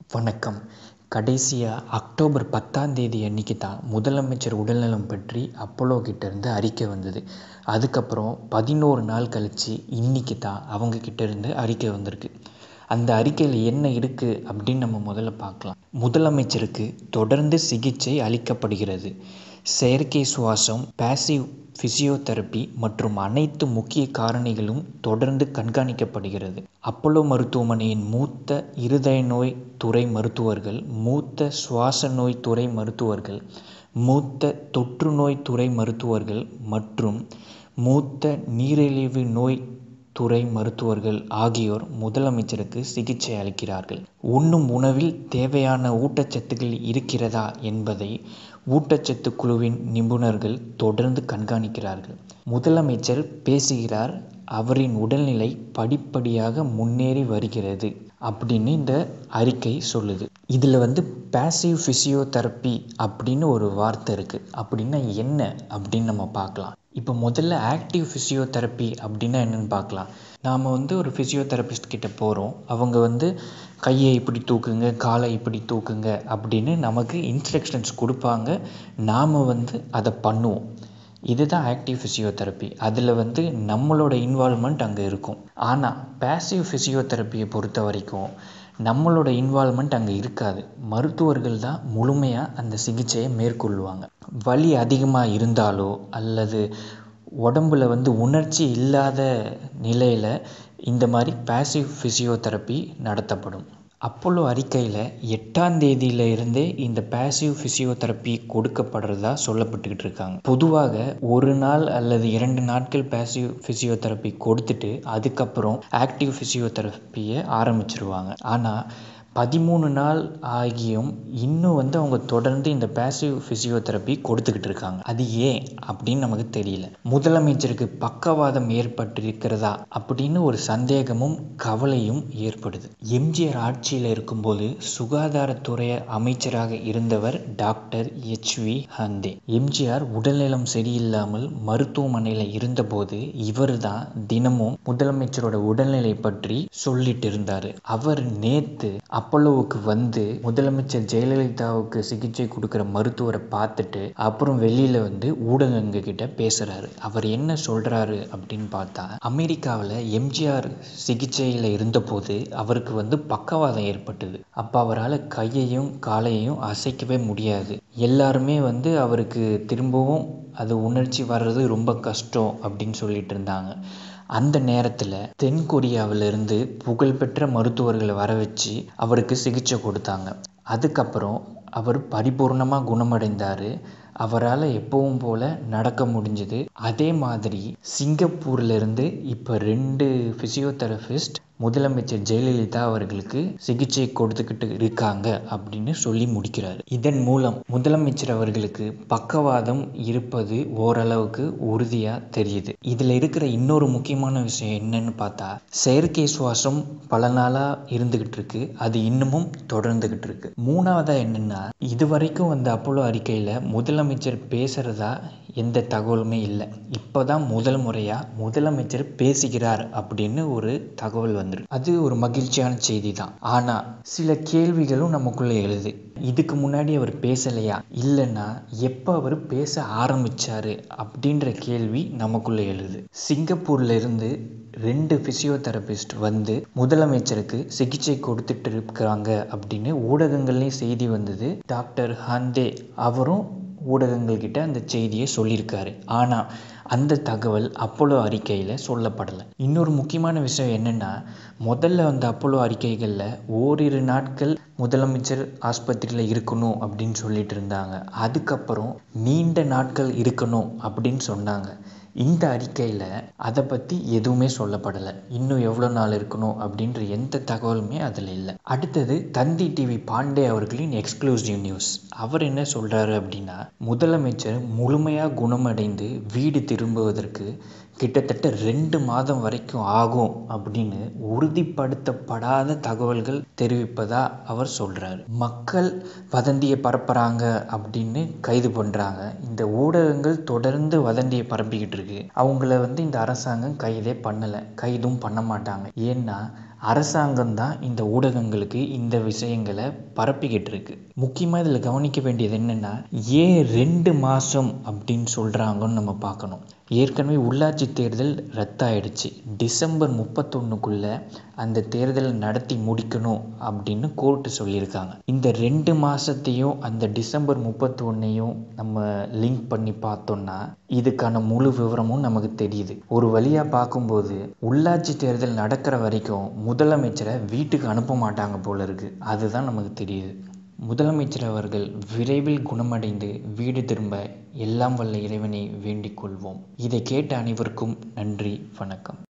வணக்கம் கடைசியாக அக்டோபர் பத்தாம் தேதி அன்றைக்கி தான் முதலமைச்சர் உடல்நலம் பற்றி அப்போலோ கிட்டேருந்து அறிக்கை வந்தது அதுக்கப்புறம் பதினோரு நாள் கழித்து இன்றைக்கி தான் அவங்க கிட்டேருந்து அறிக்கை வந்திருக்கு அந்த அறிக்கையில் என்ன இருக்குது அப்படின்னு நம்ம முதல்ல பார்க்கலாம் முதலமைச்சருக்கு தொடர்ந்து சிகிச்சை அளிக்கப்படுகிறது செயற்கை சுவாசம் பேசிவ் ஃபிசியோதெரப்பி மற்றும் அனைத்து முக்கிய காரணிகளும் தொடர்ந்து கண்காணிக்கப்படுகிறது அப்போலோ மருத்துவமனையின் மூத்த இருதய நோய் துறை மருத்துவர்கள் மூத்த சுவாச நோய் துறை மருத்துவர்கள் மூத்த தொற்றுநோய் துறை மருத்துவர்கள் மற்றும் மூத்த நீரிழிவு நோய் துறை மருத்துவர்கள் ஆகியோர் முதலமைச்சருக்கு சிகிச்சை அளிக்கிறார்கள் உண்ணும் உணவில் தேவையான ஊட்டச்சத்துக்கள் இருக்கிறதா என்பதை ஊட்டச்சத்து குழுவின் நிபுணர்கள் தொடர்ந்து கண்காணிக்கிறார்கள் முதலமைச்சர் பேசுகிறார் அவரின் உடல்நிலை படிப்படியாக முன்னேறி வருகிறது அப்படின்னு இந்த அறிக்கை சொல்லுது இதில் வந்து பேசிவ் ஃபிசியோதெரப்பி அப்படின்னு ஒரு வார்த்தை இருக்குது அப்படின்னா என்ன அப்படின்னு நம்ம பார்க்கலாம் இப்போ முதல்ல ஆக்டிவ் ஃபிசியோதெரப்பி அப்படின்னா என்னென்னு பார்க்கலாம் நாம் வந்து ஒரு ஃபிசியோதெரபிஸ்ட் கிட்ட போகிறோம் அவங்க வந்து கையை இப்படி தூக்குங்க காலை இப்படி தூக்குங்க அப்படின்னு நமக்கு இன்ஸ்ட்ரக்ஷன்ஸ் கொடுப்பாங்க நாம் வந்து அதை பண்ணுவோம் இதுதான் ஆக்டிவ் ஃபிசியோதெரப்பி அதில் வந்து நம்மளோட இன்வால்மெண்ட் அங்கே இருக்கும் ஆனால் பேசிவ் ஃபிசியோதெரப்பியை பொறுத்த வரைக்கும் நம்மளோட இன்வால்மெண்ட் அங்கே இருக்காது மருத்துவர்கள் தான் முழுமையாக அந்த சிகிச்சையை மேற்கொள்வாங்க வலி அதிகமாக இருந்தாலோ அல்லது உடம்புல வந்து உணர்ச்சி இல்லாத நிலையில் இந்த மாதிரி பேசிவ் ஃபிசியோதெரப்பி நடத்தப்படும் அப்போலோ அறிக்கையில் எட்டாம் தேதியில இருந்தே இந்த பேசிவ் ஃபிசியோதெரப்பி கொடுக்கப்படுறதா சொல்லப்பட்டுக்கிட்டு இருக்காங்க பொதுவாக ஒரு நாள் அல்லது இரண்டு நாட்கள் பேசிவ் ஃபிசியோதெரப்பி கொடுத்துட்டு அதுக்கப்புறம் ஆக்டிவ் ஃபிசியோதெரப்பியை ஆரம்பிச்சிருவாங்க ஆனால் பதிமூணு நாள் ஆகியும் இன்னும் வந்து அவங்க தொடர்ந்து இந்த பேசிவ் ஃபிசியோதெரப்பி கொடுத்துக்கிட்டு இருக்காங்க அது ஏன் அப்படின்னு நமக்கு தெரியல முதலமைச்சருக்கு பக்கவாதம் ஏற்பட்டிருக்கிறதா அப்படின்னு ஒரு சந்தேகமும் கவலையும் ஏற்படுது எம்ஜிஆர் ஆட்சியில் இருக்கும்போது சுகாதாரத்துறை அமைச்சராக இருந்தவர் doctor H V Hande MGR உடல்நலம் சரியில்லாமல் மருத்துவமனையில் இருந்தபோது இவர் தான் தினமும் முதலமைச்சரோட உடல்நிலை பற்றி சொல்லிட்டு இருந்தார் அவர் நேத்து அப்பல்லோவுக்கு வந்து முதலமைச்சர் ஜெயலலிதாவுக்கு சிகிச்சை கொடுக்குற மருத்துவரை பார்த்துட்டு அப்புறம் வெளியில் வந்து ஊடகங்க கிட்ட பேசுகிறாரு அவர் என்ன சொல்கிறாரு அப்படின்னு பார்த்தா அமெரிக்காவில் எம்ஜிஆர் சிகிச்சையில் இருந்தபோது அவருக்கு வந்து பக்கவாதம் ஏற்பட்டது அப்போ அவரால் கையையும் காலையையும் அசைக்கவே முடியாது எல்லாருமே வந்து அவருக்கு திரும்பவும் அது உணர்ச்சி வர்றது ரொம்ப கஷ்டம் அப்படின்னு சொல்லிட்டு இருந்தாங்க அந்த நேரத்தில் தென் கொரியாவிலிருந்து புகழ்பெற்ற மருத்துவர்களை வர வச்சு அவருக்கு சிகிச்சை கொடுத்தாங்க அதுக்கப்புறம் அவர் பரிபூர்ணமாக குணமடைந்தார் அவரால் எப்பவும் போல் நடக்க முடிஞ்சது அதே மாதிரி சிங்கப்பூர்லேருந்து இப்போ ரெண்டு ஃபிசியோதெரபிஸ்ட் முதலமைச்சர் ஜெயலலிதா அவர்களுக்கு சிகிச்சை கொடுத்துக்கிட்டு இருக்காங்க அப்படின்னு சொல்லி முடிக்கிறார் இதன் மூலம் முதலமைச்சர் அவர்களுக்கு பக்கவாதம் இருப்பது ஓரளவுக்கு உறுதியாக தெரியுது இதில் இருக்கிற இன்னொரு முக்கியமான விஷயம் என்னன்னு பார்த்தா செயற்கை சுவாசம் பல நாளாக இருந்துகிட்டு இருக்கு அது இன்னமும் தொடர்ந்துகிட்டு இருக்கு மூணாவதாக என்னென்னா இது வரைக்கும் வந்த அப்போலோ அறிக்கையில் முதலமைச்சர் பேசுகிறதா எந்த தகவலுமே இல்லை இப்போ தான் முதல் முறையாக முதலமைச்சர் பேசுகிறார் அப்படின்னு ஒரு தகவல் வந்துருக்கு அது ஒரு மகிழ்ச்சியான செய்தி தான் ஆனால் சில கேள்விகளும் நமக்குள்ளே எழுது இதுக்கு முன்னாடி அவர் பேசலையா இல்லைன்னா எப்போ அவர் பேச ஆரம்பிச்சாரு அப்படின்ற கேள்வி நமக்குள்ளே எழுது சிங்கப்பூர்ல இருந்து ரெண்டு ஃபிசியோதெரபிஸ்ட் வந்து முதலமைச்சருக்கு சிகிச்சை கொடுத்துட்டு இருக்கிறாங்க அப்படின்னு ஊடகங்கள்லேயும் செய்தி வந்தது டாக்டர் ஹந்தே அவரும் ஊடகங்கள்கிட்ட அந்த செய்தியை சொல்லியிருக்காரு ஆனால் அந்த தகவல் அப்போலோ அறிக்கையில் சொல்லப்படலை இன்னொரு முக்கியமான விஷயம் என்னென்னா முதல்ல வந்த அப்போலோ அறிக்கைகளில் ஓரிரு நாட்கள் முதலமைச்சர் ஆஸ்பத்திரியில் இருக்கணும் அப்படின்னு சொல்லிட்டு இருந்தாங்க அதுக்கப்புறம் நீண்ட நாட்கள் இருக்கணும் அப்படின்னு சொன்னாங்க இந்த அறிக்கையில் அதை பற்றி எதுவுமே சொல்லப்படலை இன்னும் எவ்வளோ நாள் இருக்கணும் அப்படின்ற எந்த தகவலுமே அதில் இல்லை அடுத்தது தந்தி டிவி பாண்டே அவர்களின் எக்ஸ்க்ளூசிவ் நியூஸ் அவர் என்ன சொல்கிறாரு அப்படின்னா முதலமைச்சர் முழுமையாக குணமடைந்து வீடு திரும்புவதற்கு கிட்டத்தட்ட ரெண்டு மாதம் வரைக்கும் ஆகும் அப்படின்னு உறுதிப்படுத்தப்படாத தகவல்கள் தெரிவிப்பதா அவர் சொல்கிறார் மக்கள் வதந்தியை பரப்புகிறாங்க அப்படின்னு கைது பண்ணுறாங்க இந்த ஊடகங்கள் தொடர்ந்து வதந்தியை பரப்பிக்கிட்டு இருக்கு அவங்கள வந்து இந்த அரசாங்கம் கைதே பண்ணலை கைதும் பண்ண மாட்டாங்க ஏன்னா அரசாங்கம் தான் இந்த ஊடகங்களுக்கு இந்த விஷயங்களை பரப்பிக்கிட்டு இருக்கு முக்கியமாக இதில் கவனிக்க வேண்டியது என்னென்னா ஏன் ரெண்டு மாதம் அப்படின்னு சொல்கிறாங்கன்னு நம்ம பார்க்கணும் ஏற்கனவே உள்ளாட்சி தேர்தல் ரத்தாயிடுச்சு டிசம்பர் முப்பத்தொன்றுக்குள்ளே அந்த தேர்தலை நடத்தி முடிக்கணும் அப்படின்னு கோர்ட்டு சொல்லியிருக்காங்க இந்த ரெண்டு மாதத்தையும் அந்த டிசம்பர் முப்பத்தொன்னையும் நம்ம லிங்க் பண்ணி பார்த்தோம்னா இதுக்கான முழு விவரமும் நமக்கு தெரியுது ஒரு வழியாக பார்க்கும்போது உள்ளாட்சி தேர்தல் நடக்கிற வரைக்கும் முதலமைச்சரை வீட்டுக்கு அனுப்ப மாட்டாங்க போல இருக்குது அதுதான் நமக்கு தெரியுது முதலமைச்சர் அவர்கள் விரைவில் குணமடைந்து வீடு திரும்ப எல்லாம் வல்ல இறைவனை வேண்டிக் கொள்வோம் இதை கேட்ட அனைவருக்கும் நன்றி வணக்கம்